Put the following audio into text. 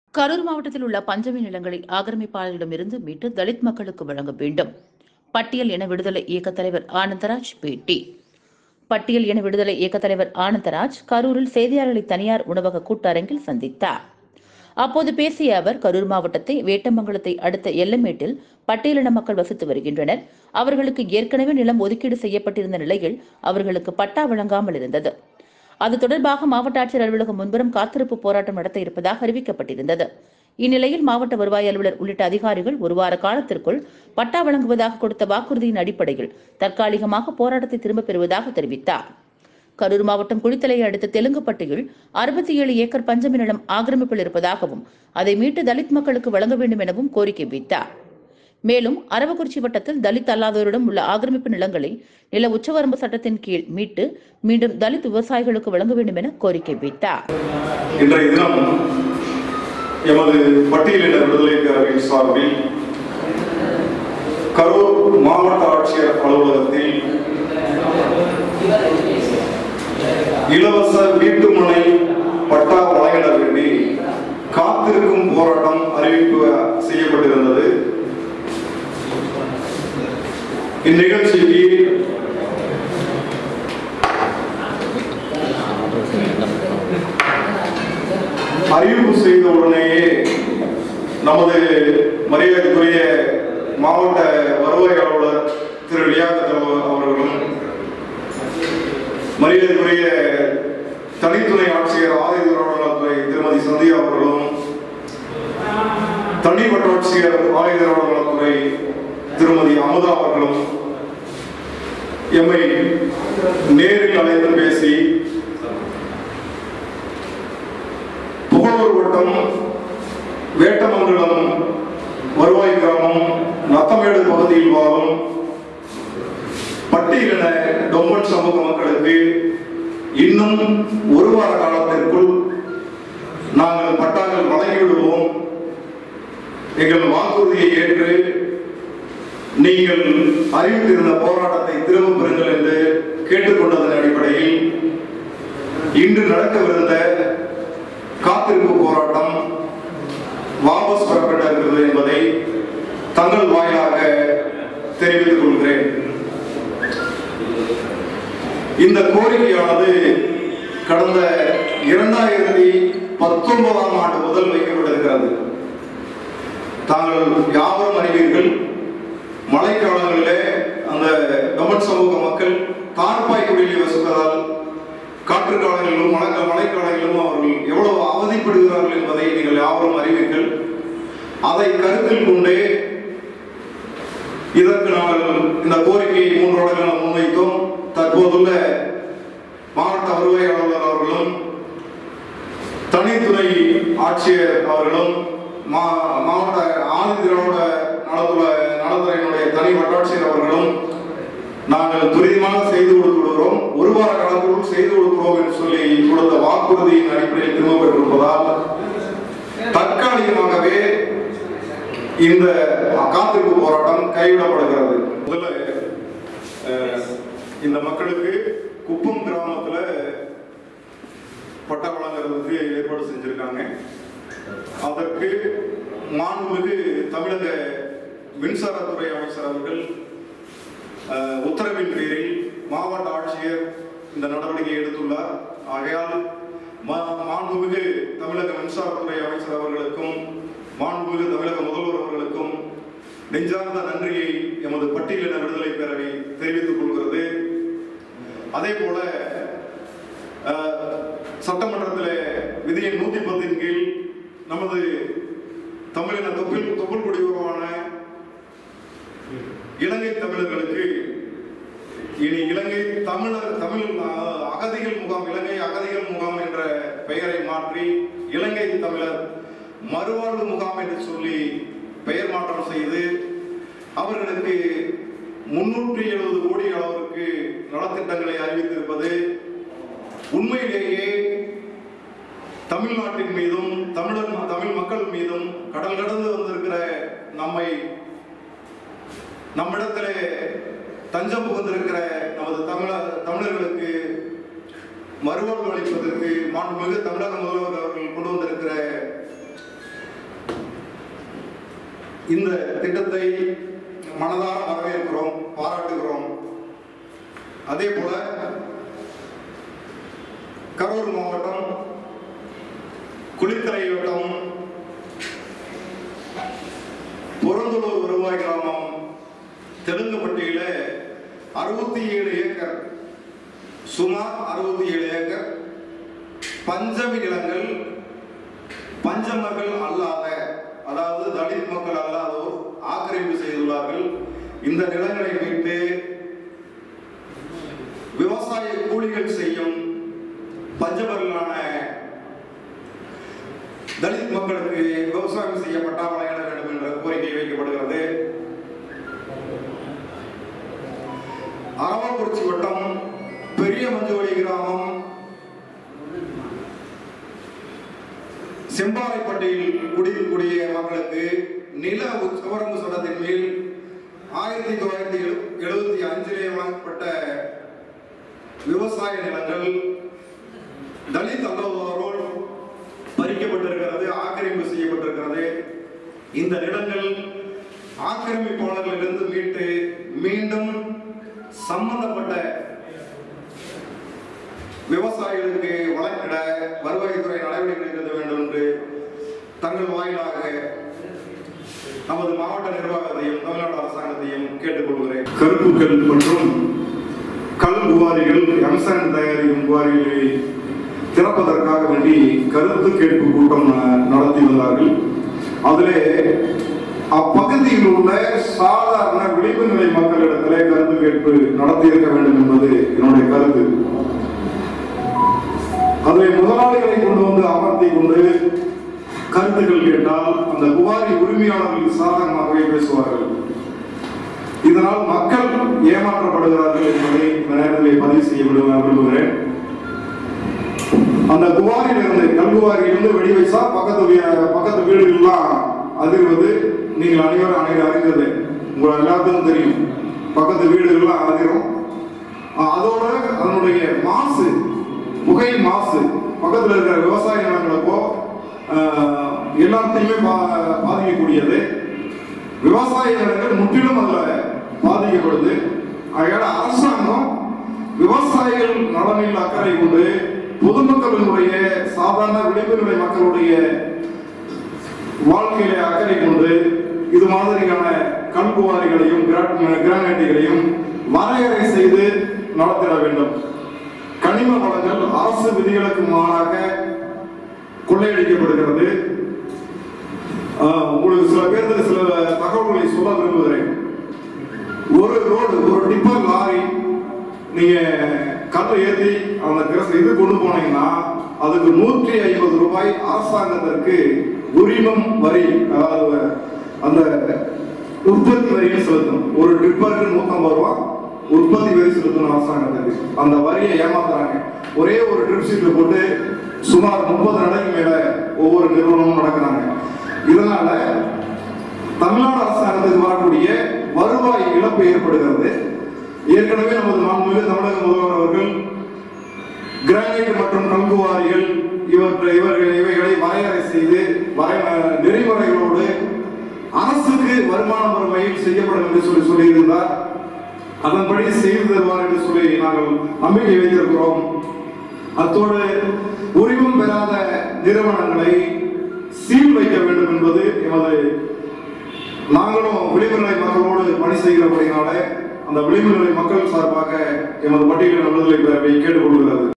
கரூர் மாவட்டத்தில் உள்ள பஞ்சமி நிலங்களை ஆக்கிரமிப்பாளர்களிடமிருந்து மீட்டு தலித் மக்களுக்கு வழங்க வேண்டும் பட்டியல் இன விடுதலை இயக்க தலைவர் ஆனந்தராஜ் பேட்டி பட்டியல் இன விடுதலை இயக்க தலைவர் ஆனந்தராஜ் கரூரில் செய்தியாளர்களை தனியார் உணவக கூட்டரங்கில் சந்தித்தார் அப்போது பேசிய அவர் கரூர் மாவட்டத்தை வேட்டமங்கலத்தை அடுத்த எல்லமேட்டில் பட்டியலின மக்கள் வசித்து வருகின்றனர் அவர்களுக்கு ஏற்கனவே நிலம் ஒதுக்கீடு செய்யப்பட்டிருந்த நிலையில் அவர்களுக்கு பட்டா வழங்காமல் இருந்தது அது தொடர்பாக மாவட்ட ஆட்சியர் அலுவலகம் முன்புறம் காத்திருப்பு போராட்டம் நடத்த இருப்பதாக அறிவிக்கப்பட்டிருந்தது இந்நிலையில் மாவட்ட வருவாய் அலுவலர் உள்ளிட்ட அதிகாரிகள் ஒரு வார காலத்திற்குள் பட்டா வழங்குவதாக கொடுத்த வாக்குறுதியின் அடிப்படையில் தற்காலிகமாக போராட்டத்தை திரும்பப் பெறுவதாக தெரிவித்தார் கரூர் மாவட்டம் குளித்தலையை அடுத்த தெலுங்குப்பட்டியில் அறுபத்தி ஏழு ஏக்கர் பஞ்சமி நிலம் ஆக்கிரமிப்பில் இருப்பதாகவும் அதை மீட்டு தலித் மக்களுக்கு வழங்க வேண்டும் எனவும் கோரிக்கை வைத்தார் மேலும் அரவக்குறிச்சி வட்டத்தில் தலித் அல்லாதோரிடம் உள்ள ஆக்கிரமிப்பு நிலங்களை நில உச்சவரம்பு சட்டத்தின் கீழ் மீட்டு மீண்டும் தலித் விவசாயிகளுக்கு வழங்க வேண்டும் என கோரிக்கை வைத்தார் இன்றைய தினம் எமது பட்டியலின விடுதலை பேரவையின் சார்பில் கரூர் மாவட்ட ஆட்சியர் அலுவலகத்தில் இலவச வீட்டுமனை பட்டா வழங்கிட வேண்டி காத்திருக்கும் போராட்டம் அறிவிப்பு செய்யப்பட்டிருந்தது இந்நிகழ்ச்சிக்கு அறிவிப்பு செய்த உடனேயே நமது மரியாதைக்குரிய மாவட்ட வருவாய் அலுவலர் திரு லியாகத் அவர்களும் மரியாதைக்குரிய தனித்துறை ஆட்சியர் ஆயுதத்துறை திருமதி சந்தியா அவர்களும் தனி வட்டாட்சியர் ஆயுதத்துறை திருமதி அமுதா அவர்களும் எம்மை நேரில் அழைத்து பேசி புகழூர் வட்டம் வேட்டமங்கலம் வருவாய் கிராமம் நத்தமேடு பகுதியில் வாழும் பட்டியலின டொம்பன் சமூக மக்களுக்கு இன்னும் ஒரு வார காலத்திற்குள் நாங்கள் பட்டாக்கள் வழங்கிவிடுவோம் எங்கள் வாக்குறுதியை ஏற்று நீங்கள் அறிவித்திருந்த போராட்டத்தை திரும்பப் பெறுங்கள் என்று கேட்டுக்கொண்டதன் அடிப்படையில் இன்று நடக்கவிருந்த காத்திருப்பு போராட்டம் வாபஸ் பெறப்பட்டிருக்கிறது என்பதை தங்கள் வாயிலாக தெரிவித்துக் கொள்கிறேன் இந்த கோரிக்கையானது கடந்த இரண்டாயிரத்தி பத்தொன்பதாம் ஆண்டு முதல் வைக்கப்பட்டிருக்கிறது தாங்கள் யாவரும் அறிவீர்கள் மழைக்காலங்களிலே அந்த டொமட் சமூக மக்கள் தார்பாய்க்கு வெளியே வசிப்பதால் காற்று காலங்களிலும் மழை மழைக்காலங்களிலும் அவர்கள் எவ்வளவு அவதிப்படுகிறார்கள் என்பதை நீங்கள் யாவரும் அறிவீர்கள் அதை கருத்தில் கொண்டே இதற்கு நாங்கள் இந்த கோரிக்கையை மூன்று வருடங்கள் முன்வைத்தோம் தற்போதுள்ள மாவட்ட வருவாய் அலுவலர் அவர்களும் தனித்துறை ஆட்சியர் அவர்களும் மா- மாவட்ட ஆதி திராவிட நலத்துறை நலத்துறையினுடைய தனி வட்டாட்சியர் அவர்களும் நாங்கள் துரிதமாக செய்து கொடுத்து விடுகிறோம் ஒரு வார காலத்திற்குள் செய்து கொடுக்கிறோம் என்று சொல்லி கொடுத்த வாக்குறுதியின் அடிப்படையில் திரும்ப பெற்றிருப்பதால் தற்காலிகமாகவே இந்த காத்திருப்பு போராட்டம் கைவிடப்படுகிறது முதல்ல அஹ், இந்த மக்களுக்கு குப்பம் கிராமத்துல பட்டா வழங்குறதுக்கு ஏற்பாடு செஞ்சிருக்காங்க அதற்கு மாண்புமிகு தமிழக மின்சாரத்துறை அமைச்சர் அவர்கள் அஹ், உத்தரவின் பேரில் மாவட்ட ஆட்சியர் இந்த நடவடிக்கை எடுத்துள்ளார் ஆகையால் மா- மாண்புமிகு தமிழக மின்சாரத்துறை அமைச்சர் அவர்களுக்கும் மாண்புமிகு தமிழக முதல்வர் அவர்களுக்கும் நெஞ்சார்ந்த நன்றியை எமது பட்டியலின விடுதலை பேரவை தெரிவித்துக் கொள்கிறது அதே போல அஹ், சட்டமன்றத்தில் விதியின் நூத்தி பத்தின் கீழ் நமது தமிழின தொப்பில் தொப்புள் குடியுறவான இலங்கை தமிழர்களுக்கு இனி இலங்கை தமிழர் தமிழ் அஹ், அகதிகள் முகாம் இலங்கை அகதிகள் முகாம் என்ற பெயரை மாற்றி இலங்கை தமிழர் மறுவாழ்வு முகாம் என்று சொல்லி பெயர் மாற்றம் செய்து அவர்களுக்கு முன்னூற்றி எழுபது கோடி அளவிற்கு நலத்திட்டங்களை அறிவித்திருப்பது உண்மையிலேயே தமிழ்நாட்டின் மீதும் தமிழர் தமிழ் மக்கள் மீதும் கடல் கடந்து வந்திருக்கிற நம்மை நம்மிடத்திலே தஞ்சம் புகுந்திருக்கிற நமது தமிழ தமிழர்களுக்கு மறுவாழ்வு அளிப்பதற்கு மாண்புமிகு தமிழக முதல்வர் அவர்கள் கொண்டு வந்திருக்கிற இந்த திட்டத்தை மனதார வரவேற்கிறோம் பாராட்டுகிறோம் அதே போல கரூர் மாவட்டம் குளித்தலை வட்டம் புறந்தலூர் வருவாய் கிராமம் தெலுங்குப்பட்டியில அறுபத்தி ஏழு ஏக்கர் சுமார் அறுபத்தி ஏழு ஏக்கர் பஞ்சமி நிலங்கள் பஞ்சமர்கள் அல்லாத அதாவது தலித் மக்கள் அல்லாதோர் ஆக்கிரமிப்பு செய்துள்ளார்கள் இந்த நிலங்களை மீட்டு விவசாய கூலிகள் செய்யும் பஞ்சமர்களான தலித் மக்களுக்கு விவசாயம் செய்யப்பட்டா வழங்கிட வேண்டும் என்ற கோரிக்கை வைக்கப்படுகிறது அரவக்குறிச்சி வட்டம் பெரிய மஞ்சுவடி கிராமம் செம்பாறைப்பட்டியில் குடியிருக்கக்கூடிய மக்களுக்கு நில உச்சவரம்பு சட்டத்தின் மேல் ஆயிரத்தி தொள்ளாயிரத்தி எழுபத்தி அஞ்சிலே வழங்கப்பட்ட விவசாய நிலங்கள் தலித் அல்லாதோரோடு பறிக்கப்பட்டிருக்கிறது ஆக்கிரமிப்பு செய்யப்பட்டிருக்கிறது இந்த நிலங்கள் ஆக்கிரமிப்பாளர்களிலிருந்து மீட்டு மீண்டும் சம்பந்தப்பட்ட விவசாயிகளுக்கு வழங்கிட வருவாய்த்துறை நடவடிக்கை எடுக்க வேண்டும் என்று தங்கள் வாயிலாக நமது மாவட்ட நிர்வாகத்தையும் தமிழ்நாடு அரசாங்கத்தையும் கேட்டுக்கொள்கிறேன் கருப்புக்கள் மற்றும் கல் குவாரிகள் எம்சான் தயாரிக்கும் குவாரிகளை திறப்பதற்காக வேண்டி கருத்து கேட்பு கூட்டம் ந- நடத்தி வந்தார்கள் அதிலே அப்பகுதியில் உள்ள சாதாரண விளிம்பு நிலை மக்களிடத்திலே கருத்து கேட்பு நடத்தி இருக்க வேண்டும் என்பது என்னுடைய கருத்து அதில் முதலாளிகளை கொண்டு வந்து அமர்த்தி கொண்டு கருத்துக்கள் கேட்டால் அந்த குவாரி உரிமையாளர்களுக்கு சாதகமாகவே பேசுவார்கள் இதனால் மக்கள் ஏமாற்றப்படுகிறார்கள் என்பதை இந்த நேரத்தில் பதிவு செய்ய விரும்ப- விரும்புகிறேன் அந்த குவாரியிலிருந்து கல்குவாரியிலிருந்து வெடி வைசா பக்கத்து வீ- பக்கத்து வீடுகள்லாம் அதிர்வது நீங்கள் அனைவரும் அனைவரும் அறிந்தது உங்களுக்கு எல்லாத்துக்கும் தெரியும் பக்கத்து வீடுகள்லாம் அதிரும் அஹ் அதோட அதனுடைய மாசு புகை மாசு பக்கத்துல இருக்கிற விவசாய நிலங்களுக்கோ அஹ், எல்லாத்தையுமே பா- பாதிக்கக்கூடியது விவசாய நிலங்கள் முற்றிலும் அதுல பாதிக்கப்படுது அதனால அரசாங்கம் விவசாயிகள் நலனில் அக்கறை கொண்டு பொதுமக்களினுடைய சாதாரண விளிம்பு நிலை மக்களுடைய வாழ்க்கையில அக்கறை கொண்டு இது மாதிரியான கல்குவாரிகளையும் கிராட்- கிரானைட்டுகளையும் வரையறை செய்து நடத்திட வேண்டும் கனிம வளங்கள் அரசு விதிகளுக்கு மாறாக கொள்ளையடிக்கப்படுகிறது ஆஹ், உங்களுக்கு சில பேருக்கு சில தகவல்களை சொல்ல விரும்புகிறேன் ஒரு ரோடு ஒரு டிப்பர் லாரி நீங்க கல்லை ஏத்தி அந்த கிரஸ் இது கொண்டு போனீங்கன்னா அதுக்கு நூற்றி ஐம்பது ரூபாய் அரசாங்கத்திற்கு உரிமம் வரி அதாவது அந்த உற்பத்தி வரியை செலுத்தணும் ஒரு டிப்பருக்கு நூத்தம்பது ரூபா உற்பத்தி வரி செலுத்தணும் அரசாங்கத்துக்கு அந்த வரியை ஏமாத்துறாங்க ஒரே ஒரு ட்ரிப் சீட்ல போட்டு சுமார் முப்பது நடைக்கு மேல ஒவ்வொரு நிறுவனமும் நடக்கிறாங்க இதனால தமிழ்நாடு அரசாங்கத்துக்கு வரக்கூடிய வருவாய் இழப்பு ஏற்படுகிறது ஏற்கனவே நமது மாண்புமிகு தமிழக முதல்வர் அவர்கள் கிரானைட் மற்றும் கல்குவாரிகள் இவற்றை இவர்கள் இவைகளை வரையறை செய்து வரை நெறிமுறைகளோடு அரசுக்கு வருமானம் வரும் வகையில் செய்யப்படும் என்று சொல்லி சொல்லியிருந்தார் அதன்படி செய்து தருவார் என்று சொல்லி நாங்கள் நம்பிக்கை வைத்திருக்கிறோம் அத்தோடு உரிமம் பெறாத நிறுவனங்களை சீல் வைக்க வேண்டும் என்பது எமது நாங்களும் விளிம்புநிலை மக்களோடு பணி செய்கிறபடினால அந்த விளிம்புநிலை மக்கள் சார்பாக எமது பட்டியலின் விடுதலை பேரவை கேட்டுக்கொள்கிறது